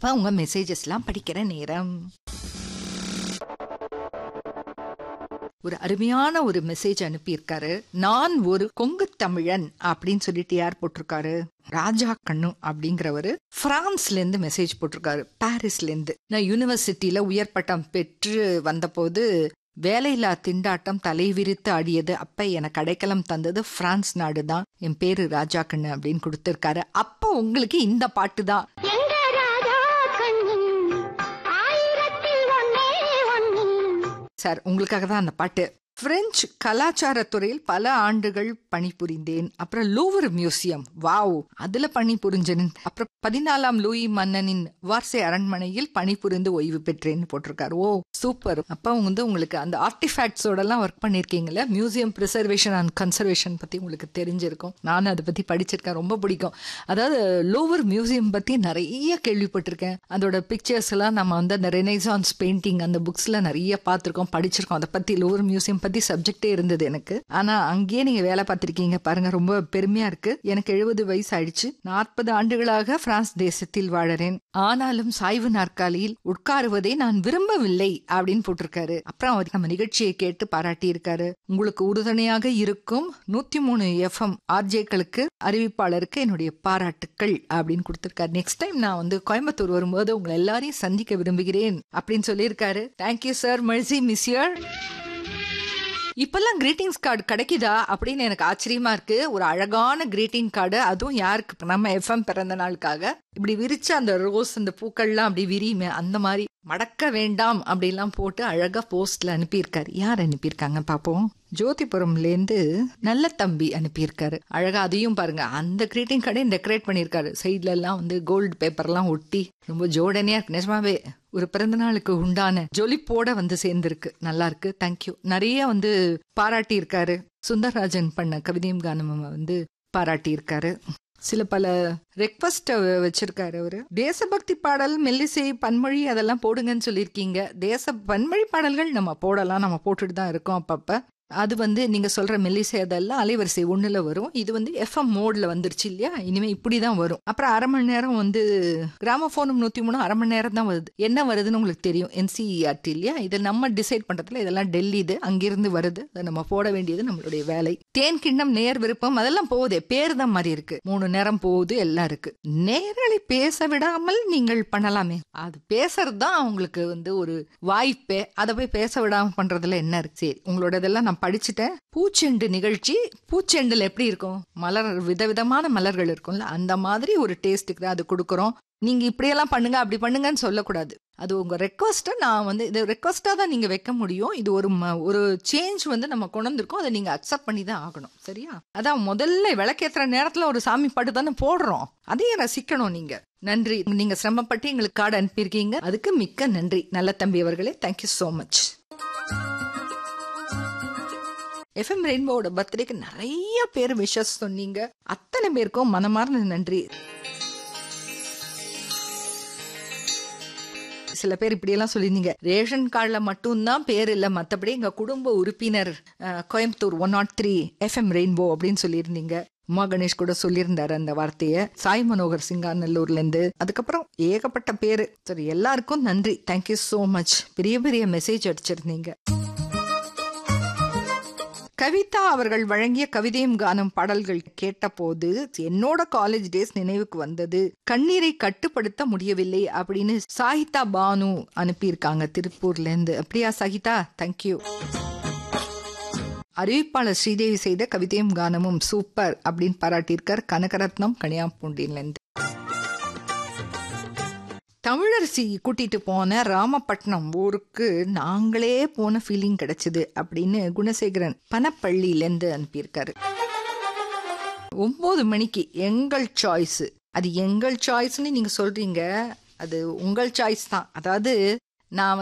இப்ப உங்க மெசேஜஸ்லாம் படிக்கிற நேரம் ஒரு அருமையான ஒரு மெசேஜ் அனுப்பியிருக்காரு நான் ஒரு கொங்கு தமிழன் அப்படின்னு சொல்லிட்டு யார் போட்டிருக்காரு ராஜா கண்ணு அப்படிங்கிறவரு பிரான்ஸ்ல இருந்து மெசேஜ் போட்டிருக்காரு பாரிஸ்ல இருந்து நான் யூனிவர்சிட்டியில உயர் பட்டம் பெற்று வந்தபோது வேலையில்லா திண்டாட்டம் தலைவிரித்து ஆடியது அப்ப எனக்கு அடைக்கலம் தந்தது பிரான்ஸ் நாடு தான் என் பேரு ராஜா கண்ணு அப்படின்னு கொடுத்திருக்காரு அப்ப உங்களுக்கு இந்த பாட்டு தான் எங்க ராஜா கண்ணன் ஆயிரத்தில் ஒன்னே ஒன்னு சார் உங்களுக்காக தான் அந்த பாட்டு பிரெஞ்சு கலாச்சாரத்துறையில் பல ஆண்டுகள் பணிபுரிந்தேன் அப்புறம் லூவர் மியூசியம் வாவ் அதுல பணிபுரிஞ்சேன் அப்புறம் பதினாலாம் லூயி மன்னனின் வார்சை அரண்மனையில் பணிபுரிந்து ஓய்வு பெற்றேன்னு போட்டிருக்காரு ஓ சூப்பர் அப்ப வந்து உங்களுக்கு அந்த ஆர்டிஃபேக்ட்ஸோட எல்லாம் ஒர்க் பண்ணிருக்கீங்கல்ல மியூசியம் ப்ரிசர்வேஷன் அண்ட் கன்சர்வேஷன் பத்தி உங்களுக்கு தெரிஞ்சிருக்கும் நானும் அதை பத்தி படிச்சிருக்கேன் ரொம்ப பிடிக்கும் அதாவது லோவர் மியூசியம் பத்தி நிறைய கேள்விப்பட்டிருக்கேன் அதோட பிக்சர்ஸ் எல்லாம் நம்ம வந்து அந்த ரெனைசான்ஸ் பெயிண்டிங் அந்த புக்ஸ்ல நிறைய பார்த்திருக்கோம் படிச்சிருக்கோம் அதை பத்தி லோவர் மியூசியம் பத்தி சப்ஜெக்டே இருந்தது எனக்கு ஆனா அங்கேயே நீங்க வேலை பார்த்திருக்கீங்க பாருங்க ரொம்ப பெருமையா இருக்கு எனக்கு எழுபது வயசு ஆயிடுச்சு நாற்பது ஆண்டுகளாக பிரான்ஸ் தேசத்தில் வாழறேன் ஆனாலும் சாய்வு நாற்காலியில் உட்காருவதை நான் விரும்பவில்லை அப்படின்னு போட்டிருக்காரு அப்புறம் அவர் நம்ம நிகழ்ச்சியை கேட்டு பாராட்டி இருக்காரு உங்களுக்கு உறுதுணையாக இருக்கும் நூத்தி மூணு எஃப்எம் ஆர்ஜேக்களுக்கு அறிவிப்பாளருக்கு என்னுடைய பாராட்டுக்கள் அப்படின்னு கொடுத்திருக்காரு நெக்ஸ்ட் டைம் நான் வந்து கோயம்புத்தூர் வரும்போது உங்களை எல்லாரையும் சந்திக்க விரும்புகிறேன் அப்படின்னு சொல்லியிருக்காரு தேங்க்யூ சார் மெர்சி மிஸ்யர் இப்பெல்லாம் கிரீட்டிங்ஸ் கார்டு கிடைக்குதா அப்படின்னு எனக்கு ஆச்சரியமா இருக்கு ஒரு அழகான கிரீட்டிங் கார்டு அதுவும் யாருக்கு நம்ம எஃப்எம் பிறந்த நாளுக்காக இப்படி விரிச்சு அந்த ரோஸ் அந்த பூக்கள்லாம் அப்படி விரியுமே அந்த மாதிரி மடக்க வேண்டாம் அப்படிலாம் போட்டு அழகா போஸ்ட்ல அனுப்பியிருக்காரு யார் அனுப்பியிருக்காங்க பாப்போம் ஜோதிபுரம்ல இருந்து நல்ல தம்பி அனுப்பியிருக்காரு அழகா அதையும் பாருங்க அந்த கிரீட்டிங் கார்டையும் டெக்கரேட் பண்ணியிருக்காரு சைட்ல எல்லாம் வந்து கோல்டு பேப்பர்லாம் ஒட்டி ரொம்ப ஜோடனையா இருக்கு நிஜமாவே ஒரு பிறந்த நாளுக்கு உண்டான ஜொலிப்போட வந்து சேர்ந்திருக்கு நல்லா இருக்கு தேங்க்யூ நிறைய வந்து பாராட்டி இருக்காரு சுந்தரராஜன் பண்ண கவிதையும் கானமும் வந்து பாராட்டி இருக்காரு சில பல ரெக்வஸ்ட் வச்சிருக்காரு அவரு தேசபக்தி பாடல் மெல்லிசை பன்மொழி அதெல்லாம் போடுங்கன்னு சொல்லியிருக்கீங்க தேச பன்மொழி பாடல்கள் நம்ம போடலாம் நம்ம போட்டுட்டு தான் இருக்கோம் அப்பப்ப அது வந்து நீங்க சொல்ற மெல்லிசை அதெல்லாம் அலைவரிசை ஒண்ணுல வரும் இது வந்து எஃப்எம் மோட்ல வந்துருச்சு இல்லையா இனிமே இப்படிதான் வரும் அப்புறம் அரை மணி நேரம் வந்து கிராமபோனும் நூத்தி மூணு அரை மணி நேரம் தான் வருது என்ன வருதுன்னு உங்களுக்கு தெரியும் என்சிஇஆர்டி இல்லையா இதை நம்ம டிசைட் பண்றதுல இதெல்லாம் டெல்லி இது அங்கிருந்து வருது அதை நம்ம போட வேண்டியது நம்மளுடைய வேலை தேன் கிண்ணம் நேர் விருப்பம் அதெல்லாம் போகுதே பேர் தான் மாதிரி இருக்கு மூணு நேரம் போகுது எல்லாம் இருக்கு நேரலை பேச விடாமல் நீங்கள் பண்ணலாமே அது பேசுறது தான் அவங்களுக்கு வந்து ஒரு வாய்ப்பே அதை போய் பேச விடாம பண்றதுல என்ன இருக்கு சரி உங்களோட இதெல்லாம் நான் படிச்சுட்டேன் பூச்செண்டு நிகழ்ச்சி பூச்செண்டுல எப்படி இருக்கும் மலர் விதவிதமான மலர்கள் இருக்கும்ல அந்த மாதிரி ஒரு டேஸ்ட்டுக்கு அது கொடுக்குறோம் நீங்க இப்படியெல்லாம் பண்ணுங்க அப்படி பண்ணுங்கன்னு சொல்லக்கூடாது அது உங்க ரெக்வஸ்ட்டை நான் வந்து இது ரெக்வஸ்டா தான் நீங்க வைக்க முடியும் இது ஒரு ம- ஒரு சேஞ்ச் வந்து நம்ம கொண்டு வந்திருக்கோம் அதை நீங்க அக்செப்ட் பண்ணி தான் ஆகணும் சரியா அதான் முதல்ல விளக்கேத்துற நேரத்துல ஒரு சாமி பாட்டு தானே போடுறோம் அதையும் ரசிக்கணும் நீங்க நன்றி நீங்க சிரமப்பட்டு எங்களுக்கு கார்டு அனுப்பியிருக்கீங்க அதுக்கு மிக்க நன்றி நல்ல தம்பி அவர்களே தேங்க்யூ so மச் எஃப்எம் ரெயின்போட பர்த்டேக்கு நிறைய பேர் விஷஸ் சொன்னீங்க அத்தனை பேருக்கும் மனமார்ந்த நன்றி சில பேர் இப்படியெல்லாம் சொல்லியிருந்தீங்க ரேஷன் கார்டுல மட்டும்தான் பேர் இல்லை மற்றபடி எங்க குடும்ப உறுப்பினர் அஹ், Coimbatore one nought three FM rainbow அப்படின்னு சொல்லியிருந்தீங்க உமா கணேஷ் கூட சொல்லியிருந்தாரு அந்த வார்த்தையை சாய் மனோகர் சிங்காநல்லூர்ல இருந்து அதுக்கப்புறம் ஏகப்பட்ட பேரு சரி எல்லாருக்கும் நன்றி தேங்க்யூ so மச் பெரிய பெரிய மெசேஜ் அடிச்சிருந்தீங்க கவிதா அவர்கள் வழங்கிய கவிதையும் கானம் பாடல்கள் கேட்டபோது என்னோட காலேஜ் டேஸ் நினைவுக்கு வந்தது கண்ணீரை கட்டுப்படுத்த முடியவில்லை அப்படின்னு சாகிதா பானு அனுப்பியிருக்காங்க திருப்பூர்ல இருந்து அப்படியா சாகிதா தேங்க்யூ அறிவிப்பாளர் ஸ்ரீதேவி செய்த கவிதையும் கானமும் சூப்பர் அப்படின்னு பாராட்டியிருக்கார் கனகரத்னம் கனியாம்பூண்டில இருந்து தமிழரசி கூட்டிட்டு போன ராமப்பட்டினம் ஊருக்கு நாங்களே போன ஃபீலிங் கிடைச்சது அப்படின்னு குணசேகரன் பனப்பள்ளியிலேருந்து அனுப்பியிருக்காரு ஒன்பது மணிக்கு எங்கள் சாய்ஸ் அது எங்கள் சாய்ஸ்னு நீங்க சொல்றீங்க அது உங்கள் சாய்ஸ் தான் அதாவது நான்